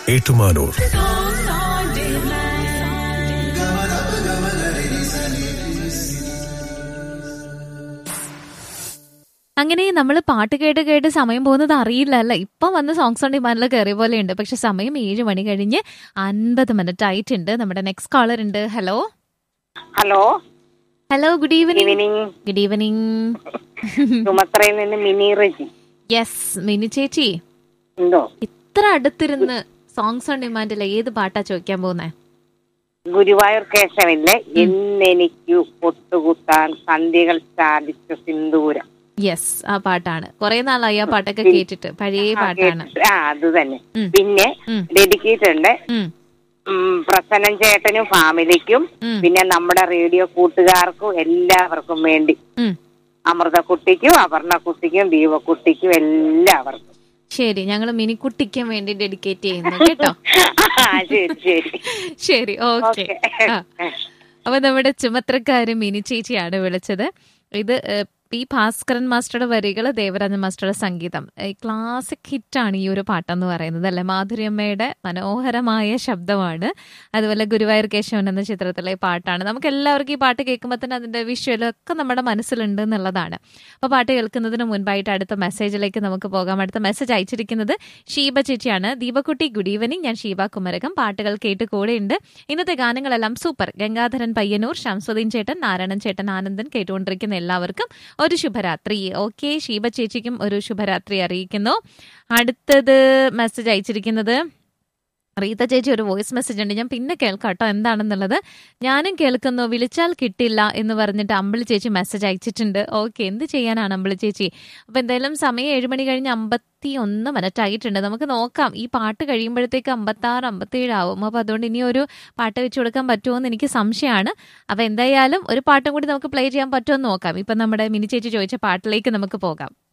ഏറ്റുമാനൂർ അങ്ങനെ നമ്മൾ പാട്ട് കേട്ട് കേട്ട് സമയം പോകുന്നത് അറിയില്ല അല്ല ഇപ്പം വന്ന സോങ്സ് ഓൺ ഡിമാൻഡിൽ കയറിയ പോലെ ഉണ്ട് പക്ഷെ സമയം ഏഴ് മണി കഴിഞ്ഞ് അൻപത് മിനിറ്റ് ആയിട്ടുണ്ട് നമ്മുടെ നെക്സ്റ്റ് കോളർ ഉണ്ട് hello hello hello good evening evening good evening സുമത്രയിൽ നിന്ന് മിനി റജി യെസ് മിനി ചേച്ചി എന്തോ ഇത്ര അടുത്തിരുന്ന് സോങ്സ് ഓൺ ഡിമാൻഡിൽ ഏത് പാട്ടാ ചോദിക്കാൻ പോകുന്നേ ഗുരുവായൂർ കേശവനിലെ എന്നെനിക്കു പൊട്ടുകുത്താൻ സന്ധ്യകൾ ചാലിച്ച സിന്ദൂരം യെസ് ആ പാട്ടാണ് കുറെ നാളായി ആ പാട്ടൊക്കെ കേട്ടിട്ട് പഴയ ആ, പാട്ടാണ് കേട്ടിട്ട്. ആ അത് തന്നെ ഉം. പിന്നെ ഉം. ഡെഡിക്കേറ്റ് ഉണ്ട് ഉം, ഉം, പ്രസന്നൻ ചേട്ടനും ഫാമിലിക്കും ഉം. പിന്നെ നമ്മുടെ റേഡിയോ കൂട്ടുകാർക്കും എല്ലാവർക്കും വേണ്ടി ഉം. അമൃതക്കുട്ടിക്കും അപർണക്കുട്ടിക്കും ദീപക്കുട്ടിക്കും എല്ലാവർക്കും ശരി ഞങ്ങൾ മിനിക്കുട്ടിക്ക് വേണ്ടി ഡെഡിക്കേറ്റ് ചെയ്യുന്നു കേട്ടോ ആ, ശരി ശരി ശരി ഓക്കെ ഓക്കെ അപ്പൊ നമ്മുടെ ചുമത്രക്കാര് മിനി ചേച്ചിയാണ് വിളിച്ചത് ഇത് ഏഹ്, പി ഭാസ്കരൻ മാസ്റ്ററുടെ വരികൾ ദേവരാജൻ മാസ്റ്ററുടെ സംഗീതം ക്ലാസിക് ഹിറ്റാണ് ഈ ഒരു പാട്ടെന്ന് പറയുന്നത് അല്ലെ മാധുര്യമ്മയുടെ മനോഹരമായ ശബ്ദമാണ് അതുപോലെ ഗുരുവായൂർ കേശവൻ എന്ന ചിത്രത്തിലെ പാട്ടാണ് നമുക്ക് എല്ലാവർക്കും ഈ പാട്ട് കേൾക്കുമ്പോൾ തന്നെ അതിന്റെ വിഷ്വലൊക്കെ നമ്മുടെ മനസ്സിലുണ്ട് എന്നുള്ളതാണ് അപ്പോൾ പാട്ട് കേൾക്കുന്നതിന് മുൻപായിട്ട് അടുത്ത മെസ്സേജിലേക്ക് നമുക്ക് പോകാം അടുത്ത മെസ്സേജ് അയച്ചിരിക്കുന്നത് ഷീബ ചേച്ചിയാണ് ദീപക്കുട്ടി ഗുഡ് ഈവനിങ് ഞാൻ ഷീബ കുമരകം പാട്ടുകൾ കേട്ട് കൂടെയുണ്ട് ഇന്നത്തെ ഗാനങ്ങളെല്ലാം സൂപ്പർ ഗംഗാധരൻ പയ്യന്നൂർ ഷംസുദ്ദീൻ ചേട്ടൻ നാരായണൻ ചേട്ടൻ ആനന്ദൻ കേട്ടുകൊണ്ടിരിക്കുന്ന എല്ലാവർക്കും ഒരു ശുഭരാത്രി ഓക്കെ ഷീബ ചേച്ചിക്കും ഒരു ശുഭരാത്രി അറിയിക്കുന്നു അടുത്തത് മെസ്സേജ് അയച്ചിരിക്കുന്നത് റീത ചേച്ചി ഒരു വോയിസ് മെസ്സേജ് ഉണ്ട് ഞാൻ പിന്നെ കേൾക്കാം കേട്ടോ എന്താണെന്നുള്ളത് ഞാനും കേൾക്കുന്നു വിളിച്ചാൽ കിട്ടില്ല എന്ന് പറഞ്ഞിട്ട് അമ്പിളി ചേച്ചി മെസ്സേജ് അയച്ചിട്ടുണ്ട് ഓക്കെ എന്ത് ചെയ്യാനാണ് അമ്പിളി ചേച്ചി അപ്പൊ എന്തായാലും സമയം ഏഴ് മണി കഴിഞ്ഞ് അമ്പത്തി ഒന്ന് മിനിറ്റ് ആയിട്ടുണ്ട് നമുക്ക് നോക്കാം ഈ പാട്ട് കഴിയുമ്പോഴത്തേക്ക് അമ്പത്തി ആറ് അമ്പത്തേഴ് ആവും അപ്പൊ അതുകൊണ്ട് ഇനി ഒരു പാട്ട് വെച്ച് കൊടുക്കാൻ പറ്റുമോ എന്ന് എനിക്ക് സംശയമാണ് അപ്പൊ എന്തായാലും ഒരു പാട്ടും കൂടി നമുക്ക് പ്ലേ ചെയ്യാൻ പറ്റുമോ എന്ന് നോക്കാം ഇപ്പൊ നമ്മുടെ മിനി ചേച്ചി ചോദിച്ച പാട്ടിലേക്ക് നമുക്ക് പോകാം